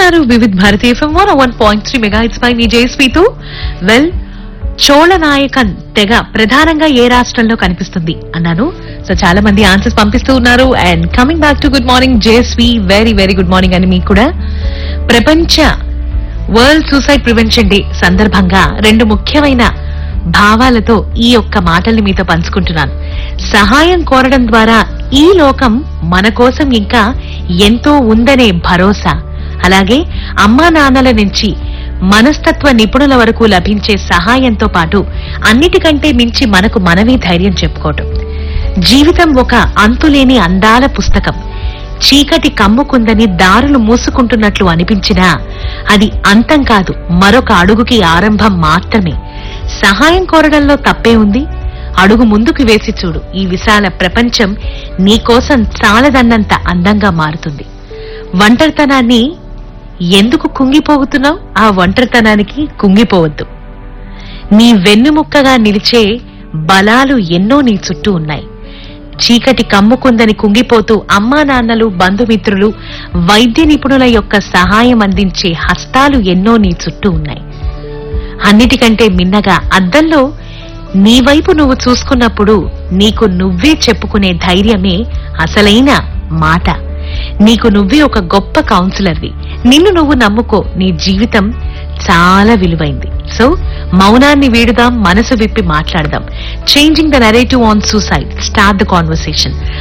వింటున్నారు Vividh Bharati FM one one point three మెగా ఇట్స్ బై మీ జేఎస్పీతో వెల్ చోళ నాయకన్ తెగ ప్రధానంగా ఏ రాష్ట్రంలో కనిపిస్తుంది అన్నాను సో చాలా మంది ఆన్సర్స్ పంపిస్తూ ఉన్నారు and coming back to good morning JSV very very good morning అని మీకు కూడా ప్రపంచ వరల్డ్ సూసైడ్ ప్రివెన్షన్ డే సందర్భంగా రెండు ముఖ్యమైన భావాలతో ఈ యొక్క మాటల్ని మీతో పంచుకుంటున్నాను సహాయం కోరడం ద్వారా ఈ లోకం మన కోసం ఇంకా ఎంతో ఉందనే భరోసా అలాగే అమ్మా నాన్నల నుంచి మనస్తత్వ నిపుణుల వరకు లభించే సహాయంతో పాటు అన్నిటికంటే మించి మనకు మనమే ధైర్యం చెప్పుకోవటం జీవితం ఒక అంతులేని అందాల పుస్తకం చీకటి కమ్ముకుందని దారులు మూసుకుంటున్నట్లు అనిపించినా అది అంతం కాదు మరొక అడుగుకి ఆరంభం మాత్రమే సహాయం కోరడంలో తప్పే ఉంది అడుగు ముందుకు వేసి చూడు ఈ విశాల ప్రపంచం నీకోసం చాలదన్నంత అందంగా మారుతుంది ఒంటరితనాన్ని ఎందుకు కుంగిపోగుతున్నావు ఆ ఒంటరితనానికి కుంగిపోవద్దు నీ వెన్నుముక్కగా నిలిచే బలాలు ఎన్నో నీ చుట్టూ ఉన్నాయి చీకటి కమ్ముకుందని కుంగిపోతూ అమ్మా నాన్నలు బంధుమిత్రులు వైద్య నిపుణుల యొక్క సహాయం అందించే హస్తాలు ఎన్నో నీ చుట్టూ ఉన్నాయి అన్నిటికంటే మిన్నగా అద్దంలో నీ వైపు నువ్వు చూసుకున్నప్పుడు నీకు నువ్వే చెప్పుకునే ధైర్యమే అసలైన మాట నీకు నువ్వే ఒక గొప్ప కౌన్సిలర్వి నిన్ను నువ్వు నమ్ముకో నీ జీవితం చాలా విలువైంది సో మౌనాన్ని వీడుదాం మనసు విప్పి మాట్లాడదాం changing the narrative on suicide start the conversation